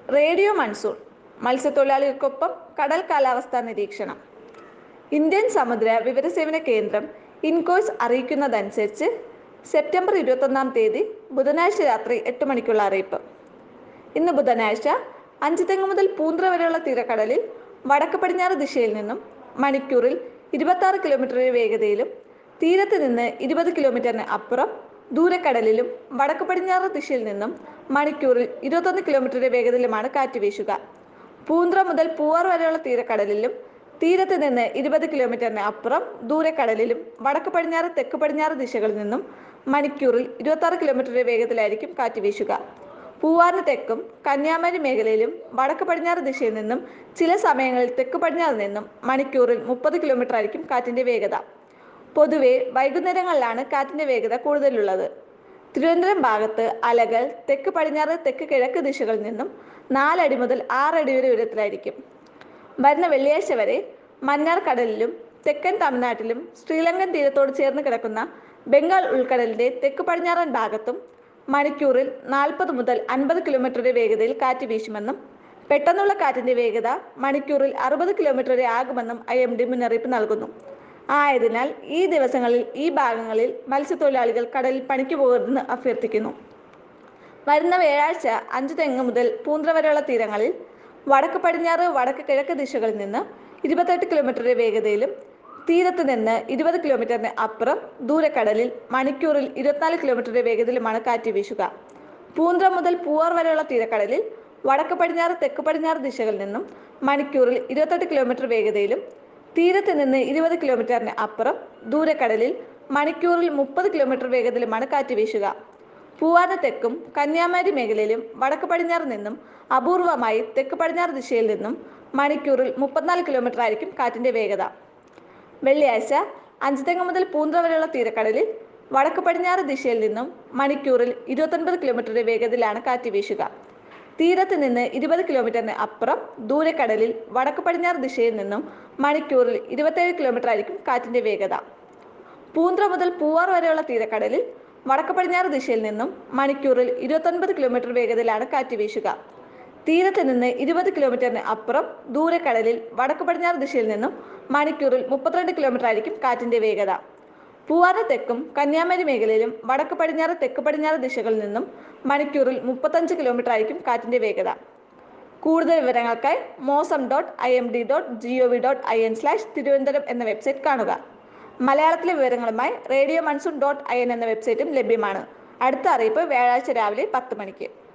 radio monsoon മത്സ്യത്തൊഴിലാളികൾക്കൊപ്പം കടൽ കാലാവസ്ഥാ നിരീക്ഷണം ഇന്ത്യൻ സമുദ്ര വിവരസേവന കേന്ദ്രം ഇൻകോയ്സ് അറിയിക്കുന്നതനുസരിച്ച് സെപ്റ്റംബർ ഇരുപത്തൊന്നാം തീയതി ബുധനാഴ്ച രാത്രി എട്ട് മണിക്കുള്ള അറിയിപ്പ് ഇന്ന് ബുധനാഴ്ച അഞ്ചുതെങ്ങ് മുതൽ പൂന്ത്ര വരെയുള്ള തീരക്കടലിൽ വടക്ക് പടിഞ്ഞാറ് ദിശയിൽ നിന്നും മണിക്കൂറിൽ ഇരുപത്തി കിലോമീറ്റർ വേഗതയിലും തീരത്ത് നിന്ന് ഇരുപത് കിലോമീറ്ററിന് അപ്പുറം ദൂരക്കടലിലും വടക്ക് പടിഞ്ഞാറ് ദിശയിൽ നിന്നും മണിക്കൂറിൽ ഇരുപത്തൊന്ന് കിലോമീറ്റർ വേഗതയിലുമാണ് കാറ്റ് വീശുക പൂന്ത്ര മുതൽ പൂവാർ വരെയുള്ള തീരക്കടലിലും തീരത്ത് നിന്ന് ഇരുപത് കിലോമീറ്ററിന് അപ്പുറം ദൂരക്കടലിലും വടക്ക് പടിഞ്ഞാറ് തെക്ക് പടിഞ്ഞാറ് ദിശകളിൽ നിന്നും മണിക്കൂറിൽ ഇരുപത്തി കിലോമീറ്റർ വേഗത്തിലായിരിക്കും കാറ്റ് വീശുക പൂവാറിന് തെക്കും കന്യാകുമാരി മേഖലയിലും വടക്ക് പടിഞ്ഞാറ് ദിശയിൽ നിന്നും ചില സമയങ്ങളിൽ തെക്ക് പടിഞ്ഞാറ് നിന്നും മണിക്കൂറിൽ മുപ്പത് കിലോമീറ്റർ ആയിരിക്കും കാറ്റിന്റെ വേഗത പൊതുവെ വൈകുന്നേരങ്ങളിലാണ് കാറ്റിന്റെ വേഗത കൂടുതലുള്ളത് തിരുവനന്തപുരം ഭാഗത്ത് അലകൾ തെക്ക് പടിഞ്ഞാറ് തെക്ക് കിഴക്ക് ദിശകളിൽ നിന്നും നാലടി മുതൽ ആറടി വരെ ഉയരത്തിലായിരിക്കും വരുന്ന വെള്ളിയാഴ്ച വരെ മന്നാർ കടലിലും തെക്കൻ തമിഴ്നാട്ടിലും ശ്രീലങ്കൻ തീരത്തോട് ചേർന്ന് കിടക്കുന്ന ബംഗാൾ ഉൾക്കടലിന്റെ തെക്ക് പടിഞ്ഞാറൻ ഭാഗത്തും മണിക്കൂറിൽ നാൽപ്പത് മുതൽ അൻപത് കിലോമീറ്റർ വരെ വേഗതയിൽ കാറ്റ് വീശുമെന്നും പെട്ടെന്നുള്ള കാറ്റിന്റെ വേഗത മണിക്കൂറിൽ അറുപത് കിലോമീറ്റർ വരെ ആകുമെന്നും ഐ എം ഡി മുന്നറിയിപ്പ് നൽകുന്നു ആയതിനാൽ ഈ ദിവസങ്ങളിൽ ഈ ഭാഗങ്ങളിൽ മത്സ്യത്തൊഴിലാളികൾ കടലിൽ പണിക്ക് പോകരുതെന്ന് അഭ്യർത്ഥിക്കുന്നു വരുന്ന വ്യാഴാഴ്ച അഞ്ചു തെങ്ങ് മുതൽ പൂന്ത്ര വരെയുള്ള തീരങ്ങളിൽ വടക്ക് പടിഞ്ഞാറ് വടക്ക് കിഴക്ക് ദിശകളിൽ നിന്ന് ഇരുപത്തെട്ട് കിലോമീറ്റർ വേഗതയിലും തീരത്ത് നിന്ന് ഇരുപത് കിലോമീറ്ററിന് അപ്പുറം ദൂരക്കടലിൽ മണിക്കൂറിൽ ഇരുപത്തിനാല് കിലോമീറ്റർ വേഗതയിലുമാണ് കാറ്റ് വീശുക പൂന്ത്ര മുതൽ പൂവാർ വരെയുള്ള തീരക്കടലിൽ വടക്ക് പടിഞ്ഞാറ് തെക്ക് പടിഞ്ഞാറ് ദിശകളിൽ നിന്നും മണിക്കൂറിൽ ഇരുപത്തെട്ട് കിലോമീറ്റർ വേഗതയിലും തീരത്ത് നിന്ന് ഇരുപത് കിലോമീറ്ററിന് അപ്പുറം ദൂരക്കടലിൽ മണിക്കൂറിൽ മുപ്പത് കിലോമീറ്റർ വേഗതയിലുമാണ് കാറ്റ് വീശുക പൂവാറിന് തെക്കും കന്യാകുമാരി മേഖലയിലും വടക്ക് പടിഞ്ഞാറ് നിന്നും അപൂർവമായി തെക്ക് പടിഞ്ഞാറ് ദിശയിൽ നിന്നും മണിക്കൂറിൽ മുപ്പത്തിനാല് കിലോമീറ്റർ ആയിരിക്കും കാറ്റിന്റെ വേഗത വെള്ളിയാഴ്ച അഞ്ചുതെങ്ങ് മുതൽ പൂന്ത്ര വരെയുള്ള തീരക്കടലിൽ വടക്ക് പടിഞ്ഞാറ് ദിശയിൽ നിന്നും മണിക്കൂറിൽ ഇരുപത്തൊൻപത് കിലോമീറ്റർ വേഗതയിലാണ് കാറ്റ് വീശുക തീരത്ത് നിന്ന് ഇരുപത് കിലോമീറ്ററിന് അപ്പുറം ദൂരക്കടലിൽ വടക്ക് പടിഞ്ഞാറ് ദിശയിൽ നിന്നും മണിക്കൂറിൽ ഇരുപത്തേഴ് കിലോമീറ്റർ ആയിരിക്കും കാറ്റിന്റെ വേഗത പൂന്ത്ര മുതൽ പൂവാർ വരെയുള്ള തീരക്കടലിൽ വടക്ക് പടിഞ്ഞാറ് ദിശയിൽ നിന്നും മണിക്കൂറിൽ ഇരുപത്തൊൻപത് കിലോമീറ്റർ വേഗതയിലാണ് കാറ്റ് വീശുക തീരത്ത് നിന്ന് ഇരുപത് കിലോമീറ്ററിന് അപ്പുറം ദൂരക്കടലിൽ വടക്ക് പടിഞ്ഞാറ് ദിശയിൽ നിന്നും മണിക്കൂറിൽ മുപ്പത്തിരണ്ട് കിലോമീറ്റർ ആയിരിക്കും കാറ്റിന്റെ വേഗത പൂവാറിന് തെക്കും കന്യാകുമാരി മേഖലയിലും വടക്ക് പടിഞ്ഞാറ് തെക്ക് പടിഞ്ഞാറ് ദിശകളിൽ നിന്നും മണിക്കൂറിൽ മുപ്പത്തഞ്ച് കിലോമീറ്റർ ആയിരിക്കും കാറ്റിന്റെ വേഗത കൂടുതൽ വിവരങ്ങൾക്കായി mausam dot I M D dot G O V dot I N slash Thiruvananthapuram എന്ന വെബ്സൈറ്റ് കാണുക മലയാളത്തിലെ വിവരങ്ങളുമായി radio monsoon dot I N എന്ന വെബ്സൈറ്റും ലഭ്യമാണ് അടുത്ത അറിയിപ്പ് വ്യാഴാഴ്ച രാവിലെ പത്ത് മണിക്ക്